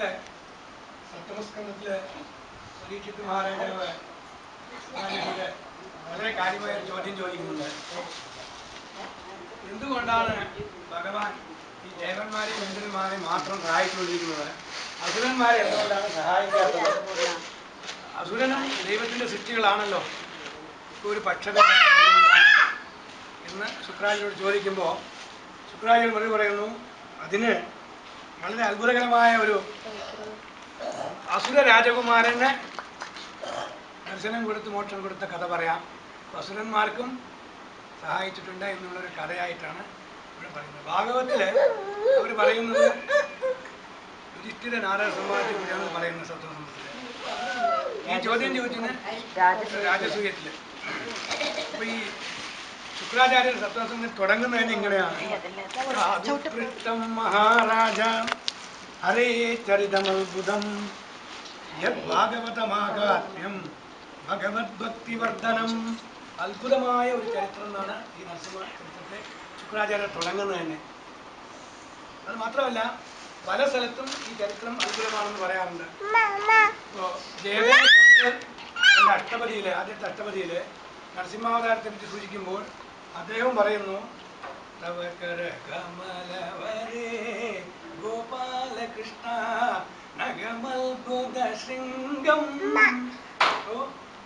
ഭാഗവതത്തിലെ സപ്തമസ്കന്ധത്തിലെ പരീക്ഷിത്ത് മഹാരാജാവ് മഹാരാജാവിന്റെ വളരെ കാര്യമായ ഒരു ചോദ്യം ചോദിക്കുന്നുണ്ട് എന്തുകൊണ്ടാണ് ഭഗവാൻ ഈ ദേവന്മാരെയും ഇന്ദ്രന്മാരെയും മാത്രം സഹായിച്ചുകൊണ്ടിരിക്കുന്നത് അസുരന്മാരെ എന്തുകൊണ്ടാണ് സഹായിക്കാത്തത് അസുരനും ദൈവത്തിന്റെ സൃഷ്ടികളാണല്ലോ ഇപ്പൊ ഒരു പക്ഷത എന്ന് ശുക്രാചാര്യോട് ചോദിക്കുമ്പോൾ ശുക്രാചാര്യ മറുപടി പറയുന്നു അതിന് വളരെ അത്ഭുതകരമായ ഒരു അസുര രാജകുമാരന് ദർശനം കൊടുത്ത് മോക്ഷം കൊടുത്ത കഥ പറയാം അസുരന്മാർക്കും സഹായിച്ചിട്ടുണ്ട് എന്നുള്ളൊരു കഥയായിട്ടാണ് ഇവിടെ പറയുന്നത് ഭാഗവത്തില് അവർ പറയുന്നത് യുധിഷ്ഠിര നാരദ സംവാദത്തെ കുറിച്ചാണ് പറയുന്നത് സത്വസംബത്തില് ഈ ചോദ്യം ചോദിച്ചത് രാജസൂയത്തില് അപ്പൊ ഈ ശുക്രാചാര്യൻ സത്വസംഗം തുടങ്ങുന്നത് തന്നെ ഇങ്ങനെയാണ് ആദിപൃഷ്ടം മഹാരാജ ഹരേ ചരിതമത്ഭുതം യദ്ഭാഗവതമാകാത്മ്യം ഭഗവത് ഭക്തിവർദ്ധനം അത്ഭുതമായ ഒരു ചരിത്രം എന്നാണ് ഈ നരസിംഹ ചരിത്രത്തെ ശുക്രാചാര്യ തുടങ്ങുന്നത് തന്നെ അത് മാത്രമല്ല പല സ്ഥലത്തും ഈ ചരിത്രം അത്ഭുതമാണെന്ന് പറയാറുണ്ട് ഇപ്പോ ജയദേവ സ്വാമികൾ തന്റെ അഷ്ടപതിയില് ആദ്യത്തെ അഷ്ടപതിയില് നരസിംഹാവതാരത്തെ പറ്റി സൂചിക്കുമ്പോൾ അദ്ദേഹം പറയുന്നു തവകര കമലവരേ ഗോപാലകൃഷ്ണ നഗമൽബുധ ശൃംഗം ഓ,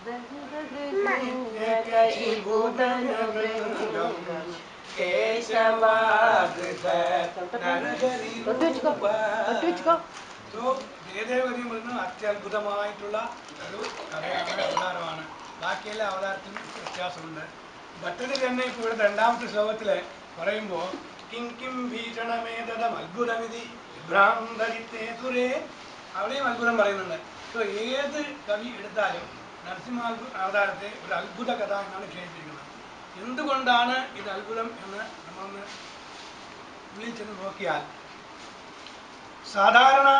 സോ ജയദേവഗതി പറയുന്നത് അത്യത്ഭുതമായിട്ടുള്ള ഒരു കഥയാണ് അവതാരമാണ് ബാക്കിയെല്ലാ അവതാരത്തിനും വ്യത്യാസമുണ്ട് ഭട്ടര് തന്നെ ഇപ്പൊ ഇവിടെ രണ്ടാമത്തെ ശ്ലോകത്തില് പറയുമ്പോ കിം കിം ഭീഷണമേതം അത്ഭുതമിതി ഭ്രാന്തരിത്തേ തുരേ അവിടെയും അത്ഭുതം പറയുന്നുണ്ട് സോ ഏത് കവി എടുത്താലും നരസിംഹ അവതാരത്തെ ഒരു അത്ഭുത കഥ എന്നാണ് ക്ഷണിച്ചിരിക്കുന്നത് എന്തുകൊണ്ടാണ് ഇത് അത്ഭുതം എന്ന് നമ്മളൊന്ന് ഉള്ളിൽ ചെന്ന് നോക്കിയാൽ സാധാരണ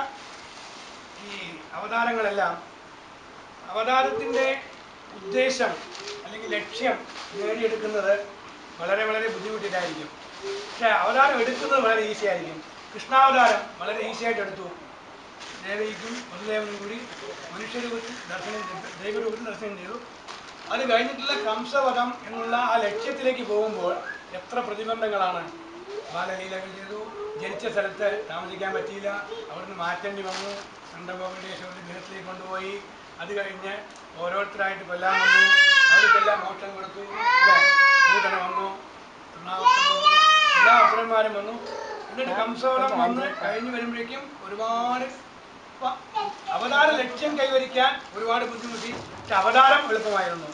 ഈ അവതാരങ്ങളെല്ലാം അവതാരത്തിന്റെ ഉദ്ദേശം അല്ലെങ്കിൽ ലക്ഷ്യം നേടിയെടുക്കുന്നത് വളരെ വളരെ ബുദ്ധിമുട്ടിട്ടായിരിക്കും പക്ഷെ അവതാരം എടുക്കുന്നത് വളരെ ഈസി ആയിരിക്കും കൃഷ്ണാവതാരം വളരെ ഈസി ആയിട്ട് എടുത്തു ദേവയ്ക്കും വസുദേവനും കൂടി മനുഷ്യരൂപത്തിൽ ദർശനം ചെയ്തു ദൈവരൂപത്തിൽ ദർശനം ചെയ്തു അത് കഴിഞ്ഞിട്ടുള്ള കംസവധം എന്നുള്ള ആ ലക്ഷ്യത്തിലേക്ക് പോകുമ്പോൾ എത്ര പ്രതിബന്ധങ്ങളാണ് ബാലലീലകൾ ചെയ്തു ജനിച്ച സ്ഥലത്ത് താമസിക്കാൻ പറ്റിയില്ല അവിടുന്ന് മാറ്റേണ്ടി വന്നു നന്ദഗോപേശ്വരന്റെ ഗൃഹത്തിലേക്ക് കൊണ്ടുപോയി അത് കഴിഞ്ഞ് ഓരോരുത്തരായിട്ട് കൊല്ലാൻ വന്നു അവർക്കെല്ലാം മോക്ഷം കൊടുത്തു അല്ലേ ഭൂതന വന്നു തൃണാവർത്തൻ വന്നു എല്ലാ അസുരന്മാരും വന്നു എന്നിട്ട് കംസവധം വന്ന് കഴിഞ്ഞു വരുമ്പോഴേക്കും ഒരുപാട് പ- അവതാര ലക്ഷ്യം കൈവരിക്കാൻ ഒരുപാട് ബുദ്ധിമുട്ടി പക്ഷെ അവതാരം എളുപ്പമായിരുന്നു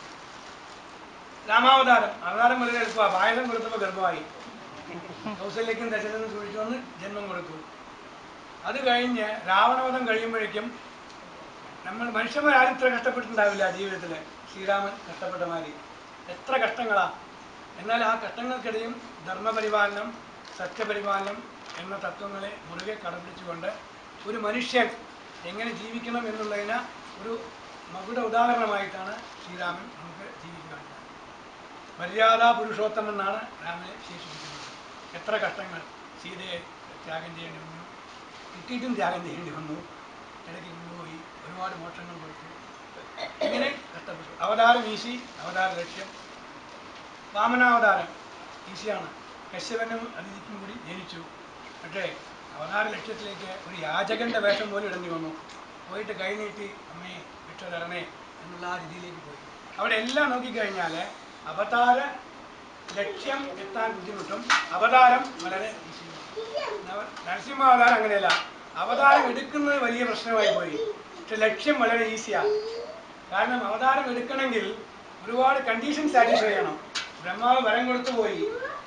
രാമാവതാരം അവതാരം വളരെ എളുപ്പമാണ് പായസം കൊടുത്തപ്പോൾ ഗർഭമായി കൗസല്യക്കും ദശരഥനും സൂക്ഷിച്ചു വന്ന് ജന്മം കൊടുത്തു അത് കഴിഞ്ഞ് രാവണവധം കഴിയുമ്പോഴേക്കും നമ്മൾ മനുഷ്യന്മാരും ഇത്ര കഷ്ടപ്പെട്ടിട്ടുണ്ടാവില്ല ജീവിതത്തിൽ ശ്രീരാമൻ കഷ്ടപ്പെട്ട മാതിരി എത്ര കഷ്ടങ്ങളാ എന്നാൽ ആ കഷ്ടങ്ങൾക്കിടയും ധർമ്മപരിപാലനം സത്യപരിപാലനം എന്ന തത്വങ്ങളെ മുറുകെ കടപിടിച്ചുകൊണ്ട് ഒരു മനുഷ്യൻ എങ്ങനെ ജീവിക്കണം എന്നുള്ളതിന് ഒരു മകുട ഉദാഹരണമായിട്ടാണ് ശ്രീരാമൻ നമുക്ക് ജീവിക്കാൻ മര്യാദാ പുരുഷോത്തമൻ എന്നാണ് രാമനെ വിശേഷിപ്പിക്കുന്നത് എത്ര കഷ്ടങ്ങൾ സീതയെ ത്യാഗം ചെയ്യേണ്ടി വന്നു കിട്ടിയിട്ടും ത്യാഗം ചെയ്യേണ്ടി വന്നു ഇടയ്ക്ക് കൊണ്ടുപോയി ഒരുപാട് മോക്ഷങ്ങൾ കൊടുത്തു ഇങ്ങനെ കഷ്ടപ്പെട്ടു അവതാരം ഈശി അവതാര ലക്ഷ്യം വാമനാവതാരം ഈസിയാണ് കശ്യപനും അതിഥിക്കും കൂടി ജനിച്ചു പക്ഷേ അവതാര ലക്ഷ്യത്തിലേക്ക് ഒരു യാചകന്റെ വേഷം പോലും ഇടേണ്ടി വന്നു പോയിട്ട് കൈനീട്ടി അമ്മേ ഭിക്ഷ തരണേ എന്നുള്ള ആ രീതിയിലേക്ക് പോയി അവിടെ എല്ലാം നോക്കിക്കഴിഞ്ഞാൽ അവതാര ലക്ഷ്യം എത്താൻ ബുദ്ധിമുട്ടും അവതാരം വളരെ ഈസിയാണ് നവ- നരസിംഹ അവതാരം അങ്ങനെയല്ല അവതാരം എടുക്കുന്നത് വലിയ പ്രശ്നമായി പോയി പക്ഷെ ലക്ഷ്യം വളരെ ഈസിയാണ് കാരണം അവതാരം എടുക്കണമെങ്കിൽ ഒരുപാട് കണ്ടീഷൻ സാറ്റിസ്ഫൈ ചെയ്യണം ബ്രഹ്മാവ് വരം കൊടുത്തു പോയി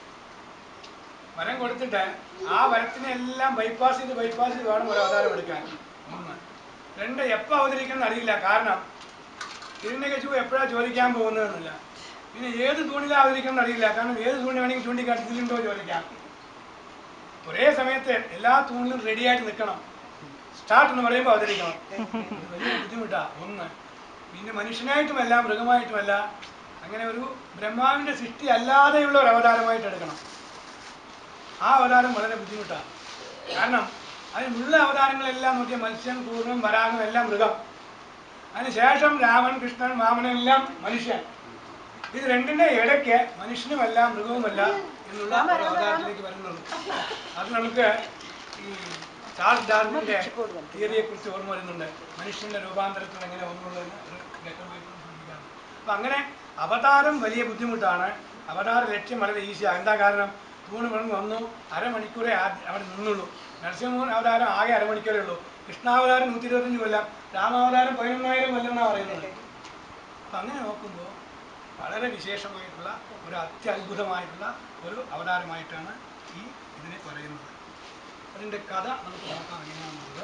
വരം കൊടുത്തിട്ട് ആ വരത്തിനെ എല്ലാം ബൈപ്പാസ് ചെയ്ത് ബൈപ്പാസ് ചെയ്ത് വേണം ഒരു അവതാരം എടുക്കാൻ ഒന്ന് രണ്ട് എപ്പോൾ അവതരിക്കണം അറിയില്ല കാരണം തിരുനകച്ചു എപ്പോഴാണ് ചോദിക്കാൻ പോകുന്നതെന്നില്ല പിന്നെ ഏത് തൂണിലാണ് അവതരിക്കണം അറിയില്ല കാരണം ഏത് തൂണി വേണമെങ്കിൽ ചൂണ്ടിക്കാട്ടി ഇതിലുണ്ടോ ചോദിക്കാം ഒരേ സമയത്ത് എല്ലാ തൂണിലും റെഡിയായിട്ട് നിൽക്കണം സ്റ്റാർട്ട് എന്ന് പറയുമ്പോൾ അവതരിക്കണം ഇത് വലിയ ബുദ്ധിമുട്ടാ ഒന്ന് പിന്നെ മനുഷ്യനായിട്ടുമല്ല മൃഗമായിട്ടുമല്ല അങ്ങനെ ഒരു ബ്രഹ്മാവിന്റെ സൃഷ്ടി അല്ലാതെയുള്ള ഒരു അവതാരമായിട്ട് എടുക്കണം ആ അവതാരം വളരെ ബുദ്ധിമുട്ടാണ് കാരണം അതിനുള്ള അവതാരങ്ങളെല്ലാം നോക്കിയ മത്സ്യം കൂർമ്മം വരാഹം എല്ലാം മൃഗം അതിനുശേഷം രാമൻ കൃഷ്ണൻ വാമനൻ എല്ലാം മനുഷ്യൻ ഇത് രണ്ടിന്റെ ഇടയ്ക്ക് മനുഷ്യനുമല്ല മൃഗവുമല്ല എന്നുള്ള ഒരു അവതാരത്തിലേക്ക് വരുന്നുള്ളൂ അത് നമുക്ക് ഈ ചാൾസ് ഡാർവിന്റെ തിയറിയെ കുറിച്ച് ഓർമ്മ വരുന്നുണ്ട് മനുഷ്യന്റെ രൂപാന്തരത്തിൽ എങ്ങനെ ഒന്നുള്ളതെന്ന് ഒരു വ്യക്തമായിട്ട് സൂചിപ്പിക്കാറുണ്ട് അപ്പൊ അങ്ങനെ അവതാരം വലിയ ബുദ്ധിമുട്ടാണ് അവതാര ലക്ഷ്യം വളരെ ഈസിയാണ് എന്താ കാരണം തൂണ് വിളങ്ങി വന്നു അരമണിക്കൂറേ ആ- അവിടെ നിന്നുള്ളൂ നരസിംഹൻ അവതാരം ആകെ അരമണിക്കൂറേ ഉള്ളൂ കൃഷ്ണാവതാരം നൂറ്റി ഇരുപത്തഞ്ച് കൊല്ലം രാമാവതാരം പതിനൊന്നായിരം കൊല്ലം എന്നാണ് പറയുന്നത് അപ്പം അങ്ങനെ നോക്കുമ്പോൾ വളരെ വിശേഷമായിട്ടുള്ള ഒരു അത്യത്ഭുതമായിട്ടുള്ള ഒരു അവതാരമായിട്ടാണ് ഈ ഇതിനെ പറയുന്നത് അതിൻ്റെ കഥ നമുക്ക് നോക്കാം എങ്ങനെയാണെന്നുള്ളത്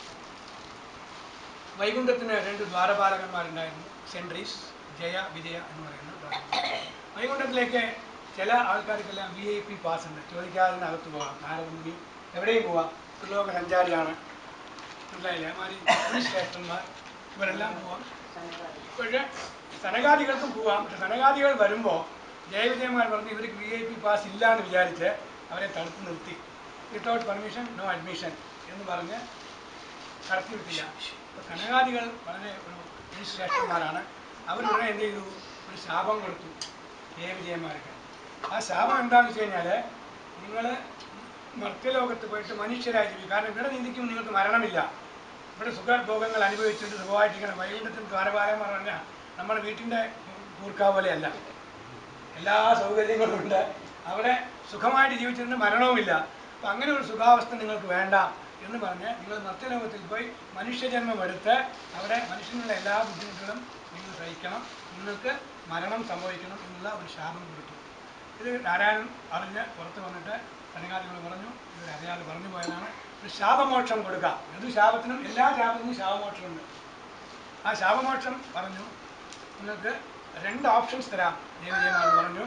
വൈകുണ്ഠത്തിന് രണ്ട് ദ്വാരപാലകന്മാരുണ്ടായിരുന്നു സെൻട്രീസ് ജയ വിജയ എന്ന് പറയുന്ന ദ്വാരപാലകർ. വൈകുണ്ഠത്തിലേക്ക് ചില ആൾക്കാർക്കെല്ലാം വി ഐ പി പാസ് ഉണ്ട് ചോദിക്കാതെ തന്നെ അകത്ത് പോകാം നാരദമുനി എവിടെയും പോവാം ത്രിലോക സഞ്ചാരിയാണ് മനസ്സിലായില്ലേ മാതിരി ശ്രേഷ്ഠന്മാർ ഇവരെല്ലാം പോവാം പക്ഷേ സനകാദികൾക്കും പോവാം പക്ഷെ സനകാദികൾ വരുമ്പോൾ ജയവിജയന്മാർ പറഞ്ഞ് ഇവർക്ക് വി ഐ പി പാസ് ഇല്ല എന്ന് വിചാരിച്ച് അവരെ തടുത്ത് നിർത്തി വിത്തൗട്ട് പെർമിഷൻ നോ അഡ്മിഷൻ എന്ന് പറഞ്ഞ് കടത്തി വിട്ടില്ല അപ്പോൾ സനകാദികൾ വളരെ ഒരു ശ്രേഷ്ഠന്മാരാണ് അവരുടനെ എന്ത് ചെയ്തു ഒരു ശാപം കൊടുത്തു ജയവിജയന്മാർക്ക് ആ ശാപം എന്താണെന്ന് വെച്ച് കഴിഞ്ഞാൽ നിങ്ങൾ മർത്യലോകത്ത് പോയിട്ട് മനുഷ്യരായി ജീവിക്കും കാരണം ഇവിടെ നീതിക്കും നിങ്ങൾക്ക് മരണമില്ല ഇവിടെ സുഖഭോഗങ്ങൾ അനുഭവിച്ചിട്ട് സുഖമായിട്ടിരിക്കണം വൈകുണ്ഠത്തിൽ ദ്വാരപാലം പറഞ്ഞാൽ നമ്മുടെ വീട്ടിൻ്റെ കൂർക്കാ പോലെയല്ല എല്ലാ സൗകര്യങ്ങളും ഉണ്ട് അവിടെ സുഖമായിട്ട് ജീവിച്ചിട്ട് മരണവുമില്ല അപ്പം അങ്ങനെ ഒരു സുഖാവസ്ഥ നിങ്ങൾക്ക് വേണ്ട എന്ന് പറഞ്ഞ് നിങ്ങൾ മർത്യലോകത്തിൽ പോയി മനുഷ്യജന്മം എടുത്ത് അവിടെ മനുഷ്യനുള്ള എല്ലാ ബുദ്ധിമുട്ടുകളും നിങ്ങൾ സഹിക്കണം നിങ്ങൾക്ക് മരണം സംഭവിക്കണം എന്നുള്ള ഒരു ശാപം കൊടുത്തു ഇത് നാരായണൻ അറിഞ്ഞ് പുറത്ത് വന്നിട്ട് സനകാദികൾ പറഞ്ഞു ഇവർ അറിയാതെ പറഞ്ഞു പോയതാണ് ഒരു ശാപമോക്ഷം കൊടുക്കാം ഏത് ശാപത്തിനും എല്ലാ ശാപത്തിനും ശാപമോക്ഷമുണ്ട് ആ ശാപമോക്ഷം പറഞ്ഞു നിങ്ങൾക്ക് രണ്ട് ഓപ്ഷൻസ് തരാം ദേവജയമാർ പറഞ്ഞു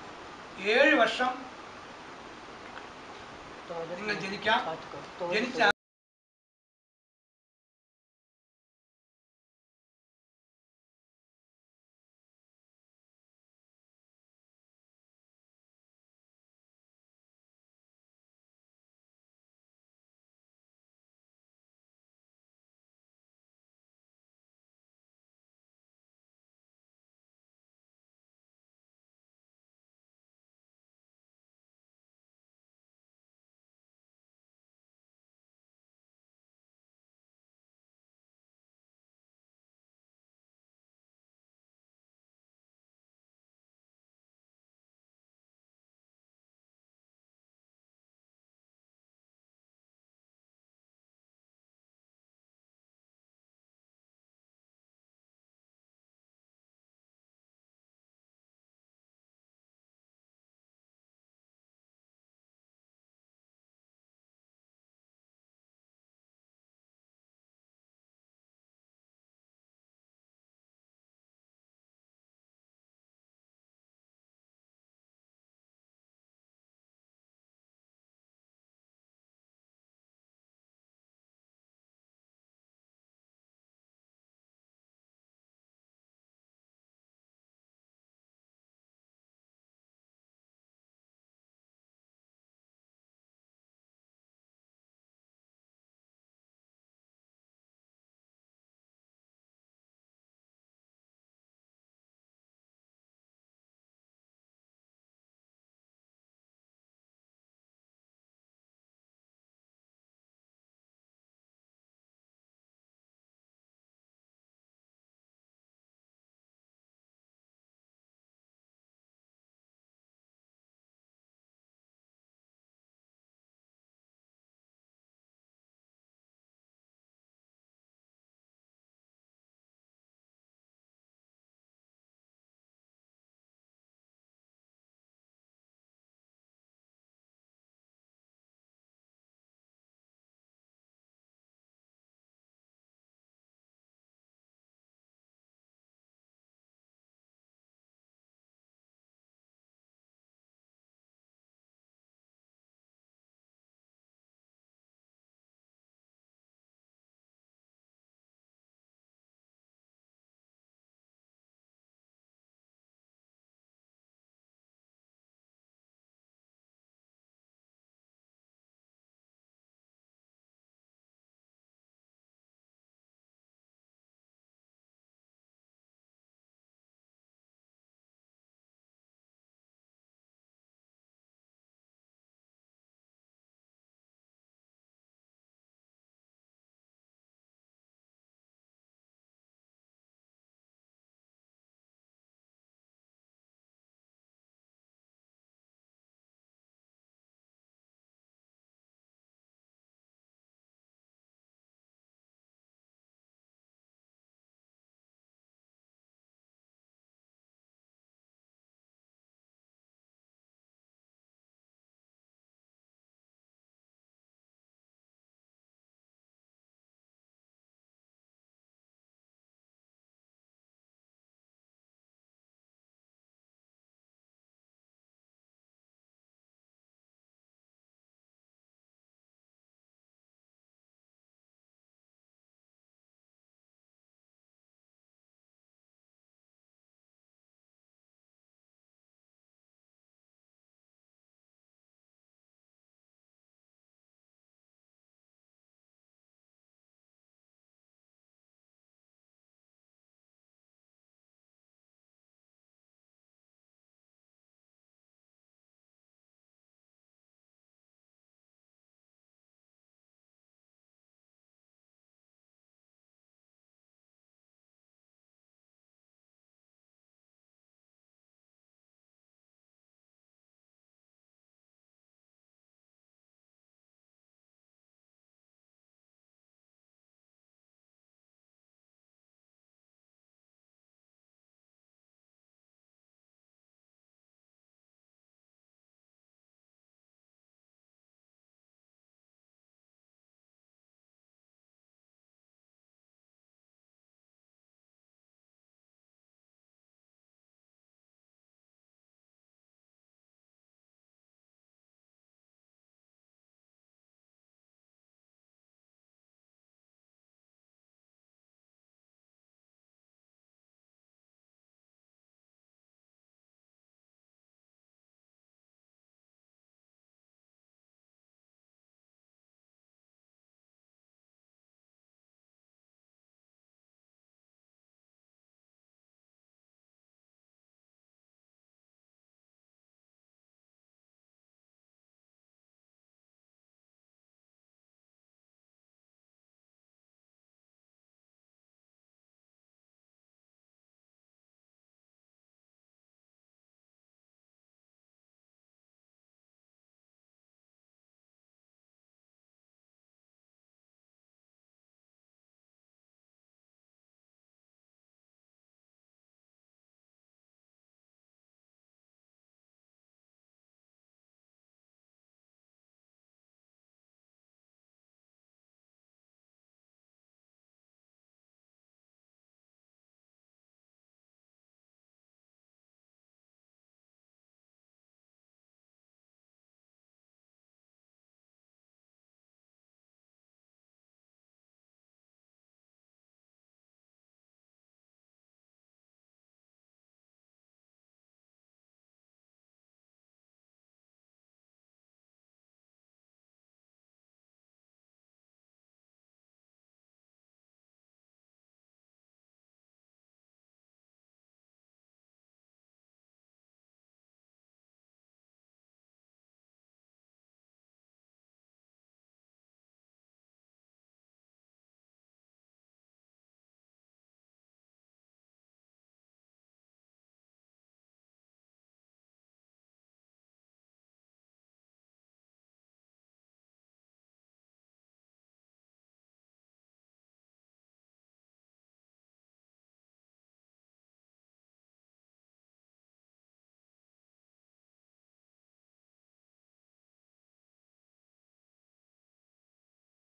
ഏഴ് വർഷം നിങ്ങൾ ജനിക്കാം ജനിച്ച